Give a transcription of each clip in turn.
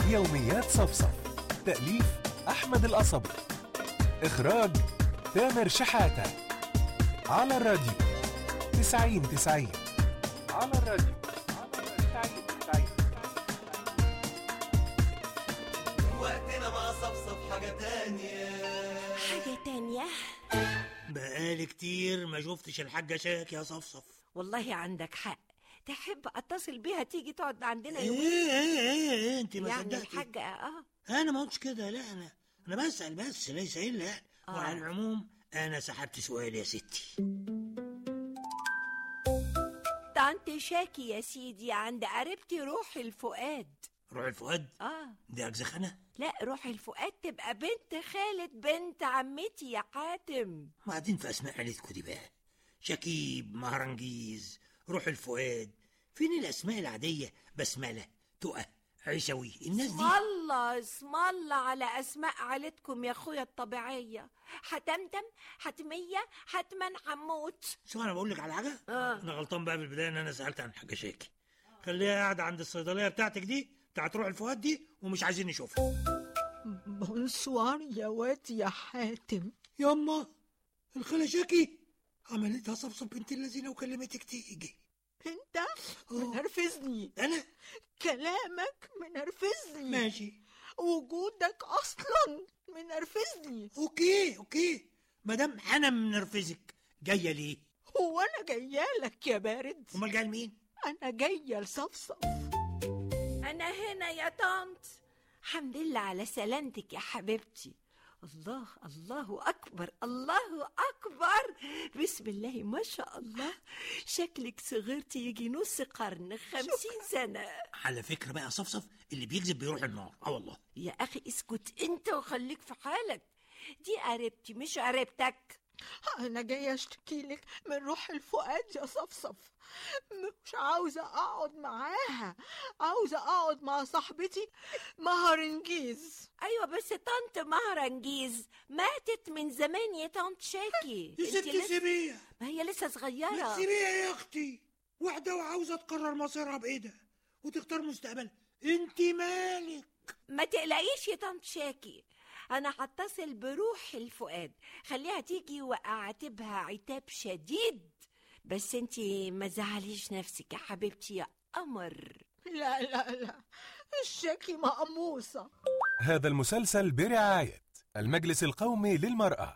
يوميات صفصف تأليف أحمد القصبي إخراج تامر شحاتة على الراديو تسعين تسعين على الراديو تسعين تسعين وقتنا مع صفصف حاجة تانية حاجة تانية بقالي كتير ما شفتش الحاجة شاك يا صفصف والله عندك حق تحب اتصل بيها تيجي تقعد عندنا ايه يومين ايه ايه, إيه انت ما يعني صدقتي الحاجة اه انا ما قلتش كده لا انا انا بسأل بس ليس الا آه. وعلى العموم انا سحبت سؤالي يا ستي طنط شاكي يا سيدي عند قريبتي روح الفؤاد روح الفؤاد اه دي اجزخانة لا روح الفؤاد تبقى بنت خالة بنت عمتي يا حاتم بعدين في اسماء عيلتكوا دي بقى شكيب مهرنجيز روح الفؤاد فين الاسماء العادية بسملة تقى عيسوي الناس اسم دي الله اسم الله على اسماء عيلتكم يا اخويا الطبيعية حتمتم حتمية حتما حموت شو انا بقول لك على حاجة آه. انا غلطان بقى في البداية ان انا سألت عن حاجة شاكي خليها قاعدة عند الصيدلية بتاعتك دي بتاعت روح الفؤاد دي ومش عايزين نشوفها بونسوار يا واد يا حاتم ياما الخالة شاكي عملتها صفصف بنت اللذينة وكلمتك تيجي انت منرفزني انا كلامك منرفزني ماشي وجودك اصلا منرفزني اوكي اوكي مادام انا منرفزك جايه ليه هو انا جايالك يا بارد امال جايه لمين انا جايه لصفصف أنا هنا يا طنط الحمد لله على سلامتك يا حبيبتي الله الله أكبر الله أكبر بسم الله ما شاء الله شكلك صغرتي يجي نص قرن خمسين سنة على فكره بقى صفصف اللي بيكذب بيروح النار اه والله يا أخي اسكت أنت وخليك في حالك دي قريبتي مش قريبتك انا جايه اشتكي لك من روح الفؤاد يا صفصف مش عاوزه اقعد معاها عاوزه اقعد مع صاحبتي مهرنجيز أيوة بس طنط مهرنجيز ماتت من زمان يا طنط شاكي يا أنت ست لسه- سيبيها ما هي لسه ما صغيرة تسيبيها يا اختي واحده وعاوزه تقرر مصيرها بايدها وتختار مستقبلها انت مالك ما تقلقيش يا طنط شاكي انا هتصل بروح الفؤاد خليها تيجي واعاتبها عتاب شديد بس انتي ما زعليش نفسك يا حبيبتي يا قمر لا لا لا الشاكي مقموصه هذا المسلسل برعاية المجلس القومي للمرأة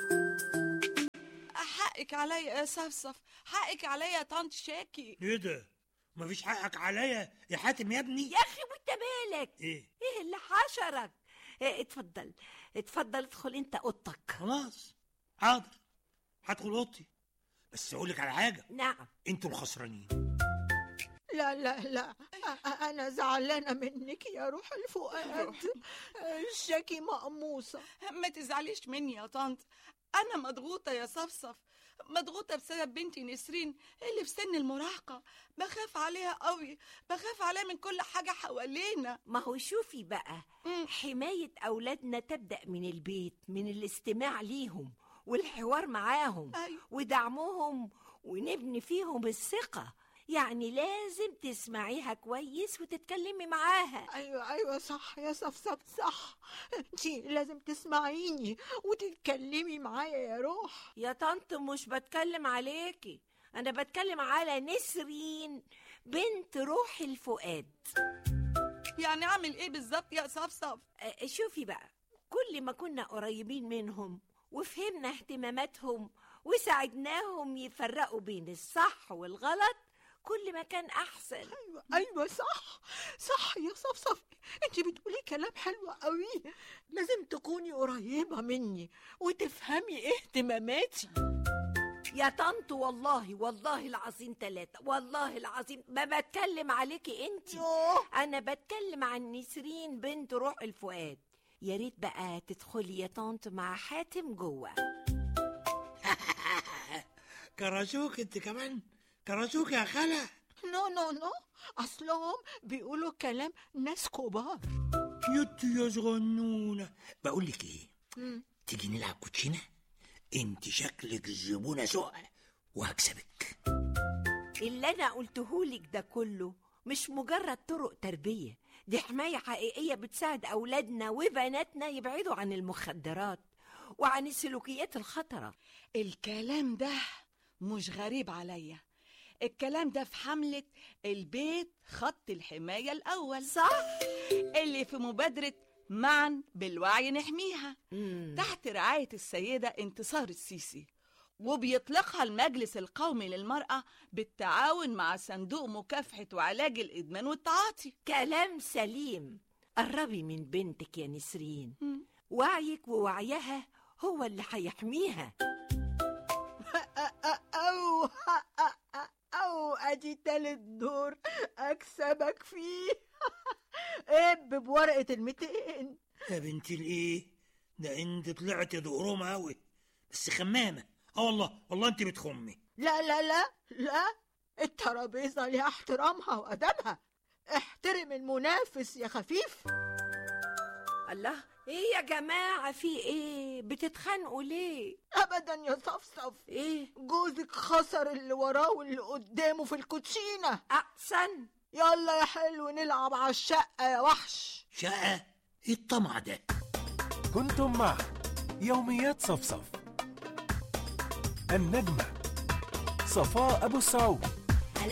حقك عليا يا صفصف حقك عليا يا طنط شاكي ايه ده مفيش حقك عليا يا حاتم يا ابني يا اخي وانت مالك ايه ايه اللي حشرك إيه اتفضل اتفضل ادخل انت اوضتك خلاص حاضر هدخل اوضتي بس اقول لك على حاجه نعم انتوا الخسرانين لا لا لا أ- أ- انا زعلانه منك يا روح الفؤاد الشاكي مقموصه ما تزعليش مني يا طنط انا مضغوطه يا صفصف مضغوطه بسبب بنتي نسرين اللي في سن المراهقه بخاف عليها قوي بخاف عليها من كل حاجه حوالينا ما هو شوفي بقى مم. حماية أولادنا تبدأ من البيت من الاستماع ليهم والحوار معاهم أيوة. ودعمهم ونبني فيهم الثقة يعني لازم تسمعيها كويس وتتكلمي معاها ايوه ايوه صح يا صفصف صح انت لازم تسمعيني وتتكلمي معايا يا روح يا طنط مش بتكلم عليكي أنا بتكلم على نسرين بنت روح الفؤاد يعني اعمل ايه بالظبط يا صفصف أه، شوفي بقى كل ما كنا قريبين منهم وفهمنا اهتماماتهم وساعدناهم يفرقوا بين الصح والغلط كل ما كان أحسن ايوه ايوه صح صح يا صفصف انت بتقولي كلام حلو قوي لازم تكوني قريبه مني وتفهمي اهتماماتي يا طنط والله والله العظيم ثلاثة والله العظيم ما بتكلم عليكي انت يوه أنا بتكلم عن نسرين بنت روح الفؤاد يا ريت بقى تدخلي يا طنط مع حاتم جوه كرشوك انت كمان كرشوك يا خالة نو نو نو اصلهم بيقولوا كلام ناس كبار يوت يا صغنونة بقول لك ايه مم. تيجي نلعب كوتشينة انت شكلك الزبونة سوء وهكسبك اللي أنا قلتهولك ده كله مش مجرد طرق تربية دي حماية حقيقية بتساعد أولادنا وبناتنا يبعدوا عن المخدرات وعن السلوكيات الخطرة الكلام ده مش غريب عليا الكلام ده في حملة البيت خط الحماية الأول صح؟ اللي في مبادرة معا بالوعي نحميها مم. تحت رعاية السيدة انتصار السيسي وبيطلقها المجلس القومي للمرأة بالتعاون مع صندوق مكافحة وعلاج الإدمان والتعاطي كلام سليم قربي من بنتك يا نسرين مم. وعيك ووعيها هو اللي هيحميها أو أو أدي تالت دور أكسبك فيه اب بورقة الميتين يا بنتي الايه ده انت طلعت دقروم قوي بس خمامه اه والله والله انت بتخمي لا لا لا لا الترابيزة ليها احترامها وأدبها احترم المنافس يا خفيف الله ايه يا جماعة في ايه بتتخانقوا ليه أبدا يا صفصف ايه جوزك خسر اللي وراه واللي قدامه في الكوتشينة احسن يلا يا حلو نلعب على الشقة يا وحش شقه ايه الطمع ده كنتم مع يوميات صفصف النجمة صفاء أبو السعود